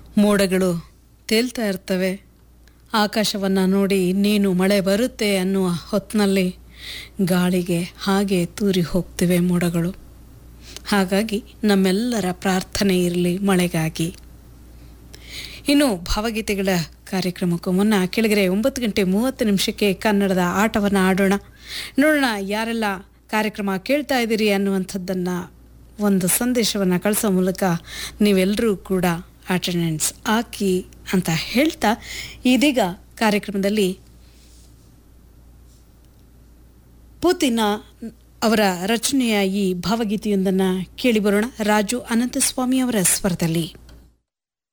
ಮೋಡಗಳು ತೇಲ್ತಾ ಇರ್ತವೆ ಆಕಾಶವನ್ನು ನೋಡಿ ನೀನು ಮಳೆ ಬರುತ್ತೆ ಅನ್ನುವ ಹೊತ್ತಿನಲ್ಲಿ ಗಾಳಿಗೆ ಹಾಗೆ ತೂರಿ ಹೋಗ್ತಿವೆ ಮೋಡಗಳು ಹಾಗಾಗಿ ನಮ್ಮೆಲ್ಲರ ಪ್ರಾರ್ಥನೆ ಇರಲಿ ಮಳೆಗಾಗಿ ಇನ್ನು ಭಾವಗೀತೆಗಳ ಕಾರ್ಯಕ್ರಮಕ್ಕೂ ಮುನ್ನ ಕೆಳಗರೆ ಒಂಬತ್ತು ಗಂಟೆ ಮೂವತ್ತು ನಿಮಿಷಕ್ಕೆ ಕನ್ನಡದ ಆಟವನ್ನು ಆಡೋಣ ನೋಡೋಣ ಯಾರೆಲ್ಲ ಕಾರ್ಯಕ್ರಮ ಕೇಳ್ತಾ ಇದ್ದೀರಿ ಅನ್ನುವಂಥದ್ದನ್ನು ಒಂದು ಸಂದೇಶವನ್ನು ಕಳಿಸೋ ಮೂಲಕ ನೀವೆಲ್ಲರೂ ಕೂಡ ಅಟೆಂಡೆನ್ಸ್ ಹಾಕಿ ಅಂತ ಹೇಳ್ತಾ ಇದೀಗ ಕಾರ್ಯಕ್ರಮದಲ್ಲಿ ಪುತಿನ ಅವರ ರಚನೆಯ ಈ ಭಾವಗೀತೆಯೊಂದನ್ನು ಕೇಳಿ ಬರೋಣ ರಾಜು ಅನಂತಸ್ವಾಮಿ ಅವರ ಸ್ವರದಲ್ಲಿ